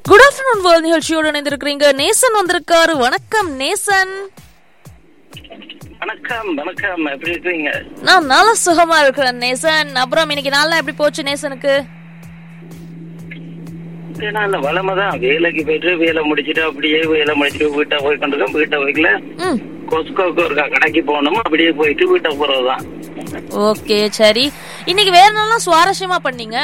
Good afternoon world நிகழ்ச்சியோடு இணைந்திருக்கிறீங்க நேசன் வந்திருக்காரு வணக்கம் நேசன் வணக்கம் வணக்கம் எப்படி இருக்கீங்க நான் நல்ல சுகமா இருக்கிறேன் நேசன் அப்புறம் இன்னைக்கு நாள்லாம் எப்படி போச்சு நேசனுக்கு நல்ல வளமை தான் வேலைக்கு போயிட்டு வேலை முடிச்சிட்டு அப்படியே வேலை முடிச்சிட்டு வீட்டை போய் கொண்டிருக்கோம் வீட்டை போய்க்கல ம் கொஸ்கோக்கு ஒரு கடைக்கு போகணும் அப்படியே போயிட்டு வீட்டை போறதுதான் ஓகே சரி இன்னைக்கு வேற என்னெல்லாம் சுவாரஸ்யமா பண்ணீங்க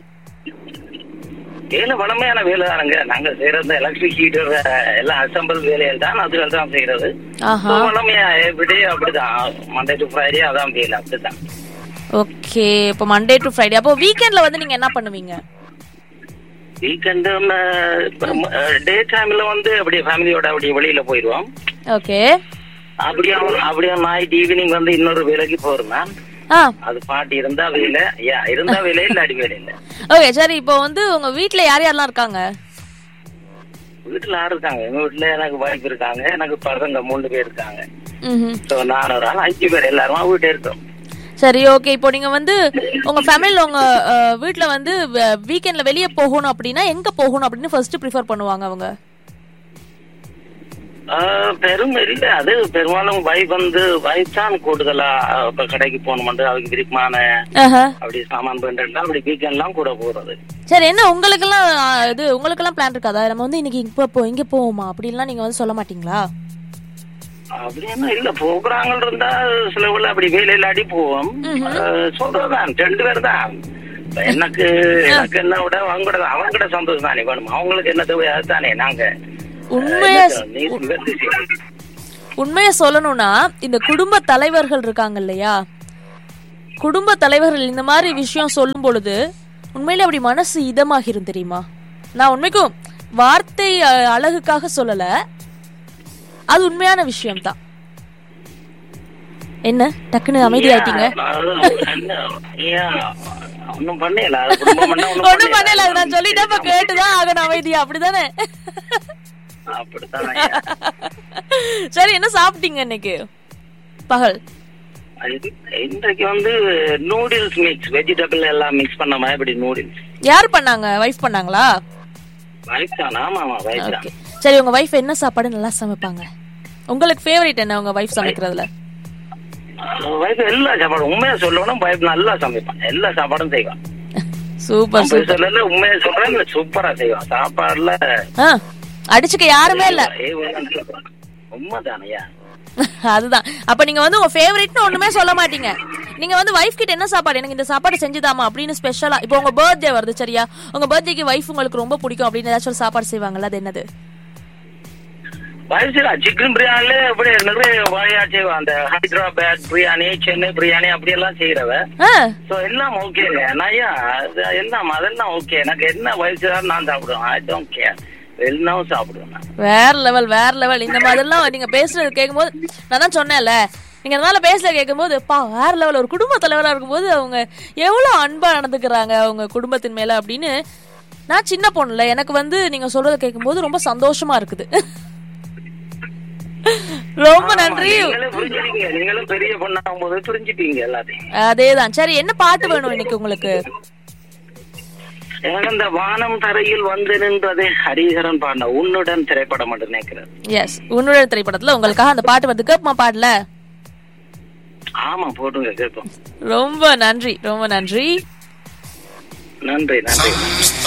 வேலை வளமையான வேலை தானுங்க நாங்க செய்யறது எலக்ட்ரிக் ஹீட்டர் எல்லாம் அசம்பிள் வேலைகள் தான் அதுகள் தான் செய்யறது ஆஹா வளமையா எப்படி அப்படிதான் மண்டே டு ஃப்ரைடே அதான் வேலை அப்படிதான் ஓகே இப்போ மண்டே டு ஃப்ரைடே அப்போ வீக்கெண்ட்ல வந்து நீங்க என்ன பண்ணுவீங்க வீக்கெண்டு டே டைம்ல வந்து அப்படியே ஃபேமிலியோட அப்படியே வெளியில போயிடுவோம் ஓகே அப்படியே அப்படியே நைட் ஈவினிங் வந்து இன்னொரு வேலைக்கு போறோம் மேம் ஆ அது பாட்டி இருந்தா வேலை யா இருந்தா வேலை இல்லாடி வேலை இல்ல ஓகே சரி இப்போ வந்து உங்க வீட்ல யார் யாரெல்லாம் இருக்காங்க வீட்டுல யாரு இருக்காங்க எங்க வீட்டுல எனக்கு வைஃப் இருக்காங்க எனக்கு பசங்க மூணு பேர் இருக்காங்க ம்ஹும். ஸோ நான் ஒரு ஆள் அஞ்சு பேர் எல்லாரும் வீட்டு இருக்கோம் சரி ஓகே இப்போ நீங்க வந்து உங்க ஃபேமிலில உங்க அஹ், வீட்ல வந்து வீக்கெண்ட்ல வெளிய போகணும் அப்படின்னா எங்க போகணும் அப்படின்னு ஃபர்ஸ்ட் ப்ரிஃபர் பண்ணுவாங்க அவங்க ஆஹ் பெரும் இல்ல அது பெரும்பாலும் வைஃப் வந்து வைஃப் தான் கூடுதலா ஆஹ், இப்ப கடைக்கு போகணும் அதுக்கு விருப்பமான ஆஹா. அப்படி சாமான் பண்ணிட்டு அப்படி வீக்கெண்ட்லாம் கூட போறது சரி என்ன உங்களுக்கெல்லாம் அஹ், இது உங்களுக்கெல்லாம் பிளான் இருக்காதா நம்ம வந்து இன்னைக்கு இப்போ போ இங்க போவோமா அப்படின்லாம் நீங்க வந்து சொல்ல மாட்டீங்களா அப்படி என்ன இல்ல ப்ரோக்ராம் இருந்தா சில ஊர்ல அப்படி வேலை இல்லாடி போவோம் ஆஹ், சொல்றதுதான் ரெண்டு பேர் தான் இப்ப எனக்கு எனக்கு என்ன விட அவங்க கூட அவங்க கூட சந்தோஷம் தானே வேணும் அவங்களுக்கு என்ன தேவை அதுதானே நாங்க உண்மையா நீ வெற்றி செய்யணும். உண்மையை சொல்லணும்னா இந்த குடும்ப தலைவர்கள் இருக்காங்க இல்லையா குடும்ப தலைவர்கள் இந்த மாதிரி விஷயம் சொல்லும் பொழுது உண்மையிலே அப்படி மனசு இதமாகிரும் தெரியுமா நான் உண்மைக்கும் வார்த்தை அஹ், அழகுக்காக சொல்லல அது உண்மையான விஷயம்தான் என்ன டக்குன்னு அமைதியாயிட்டீங்க அது என்ன, ஏன், ஒண்ணும் பண்ணல அது குடும்பம் பண்ணா ஒண்ணும் ஒண்ணும் பண்ணல அது நான் சொல்லிட்டேன் இப்ப கேட்டுதான் ஆகணும் அமைதியா அப்படிதானே அப்படித்தான் சரி என்ன சாப்பிட்டீங்க இன்னைக்கு பகல் அது- இன்றைக்கு வந்து நூடுல்ஸ் மிக்ஸ் வெஜிடபிள் எல்லாம் மிக்ஸ் பண்ண மாதிரி இப்படி நூடுல்ஸ் யார் பண்ணாங்க வைஃப் பண்ணாங்களா வைஃப் தான் ஆமா ஆமா வைஃப் தான் ஓகே சரி உங்க வைஃப் என்ன சாப்பாடு நல்லா சமைப்பாங்க உங்களுக்கு ஃபேவரட் என்ன உங்க வைஃப் சமைக்கிறதுல வைஃப் எல்லா சாப்பாடும் உண்மையா சொல்லணும் வைஃப் நல்லா சமைப்பான் எல்லா சாப்பாடும் செய்வான் சூப்பர் போய் சொல்லல உண்மையா சொல்றேன் சூப்பரா செய்வான் சாப்பாடுல ஆ அடிச்சுக்க யாருமே இல்ல உண்மைதானையா அதுதான் அப்ப நீங்க வந்து உங்க ஃபேவரட்னு ஒண்ணுமே சொல்ல மாட்டீங்க நீங்க வந்து வைஃப் கிட்ட என்ன சாப்பாடு எனக்கு இந்த சாப்பாடு செஞ்சுதாமா அப்படின்னு ஸ்பெஷலா இப்போ உங்க பர்த்டே வருது சரியா உங்க பர்த்டேக்கு வைஃப் உங்களுக்கு ரொம்ப பிடிக்கும் அப்படின்னு ஏதாச்சும் ஒரு சாப்பாடு செய்வாங்கல்ல அது என்னது வயசுல சிக்கன் பிரியாணில இப்படி நிறைய வகையா செய்வான் அந்த ஹைதராபாத் பிரியாணி சென்னை பிரியாணி அப்படி எல்லாம் செய்யறவ ஆ சோ எல்லாம் ஓகேங்க நையா அது எல்லாம் அதெல்லாம் ஓகே எனக்கு என்ன வயசு தான் நான் சாப்பிடுவேன் ஐ டோன்ட் கேர் எல்லாம் சாப்பிடுவேன் நான் வேற லெவல் வேற லெவல் இந்த மாதிரிலாம் நீங்க பேசுறது கேட்கும்போது நான் தான் சொன்னேன்ல நீங்க இந்த மாதிரி பேசுறது கேட்கும்போது பா வேற லெவல் ஒரு குடும்ப தலைவரா இருக்கும்போது அவங்க எவ்வளவு அன்பா நடந்துக்கிறாங்க அவங்க குடும்பத்தின் மேல அப்படின்னு நான் சின்ன பொண்ணுல எனக்கு வந்து நீங்க சொல்றத கேட்கும்போது ரொம்ப சந்தோஷமா இருக்குது ரொம்ப நன்றி நீங்களும் புரிஞ்சுப்பீங்க நீங்களும் பெரிய பொண்ணாகும் போது புரிஞ்சுப்பீங்க எல்லாத்தையும் அதேதான் சரி என்ன பாட்டு வேணும் இன்னைக்கு உங்களுக்கு எனக்கு இந்த வானம் தரையில் வந்து நின்றது ஹரிஹரன் பாடின உன்னுடன் திரைப்படம் என்று நினைக்கிறேன் எஸ் உன்னுடைய திரைப்படத்துல உங்களுக்காக அந்த பாட்டு வந்து கேட்பமா பாடல ஆமா போட்டுங்க கேட்போம் ரொம்ப நன்றி ரொம்ப நன்றி நன்றி நன்றி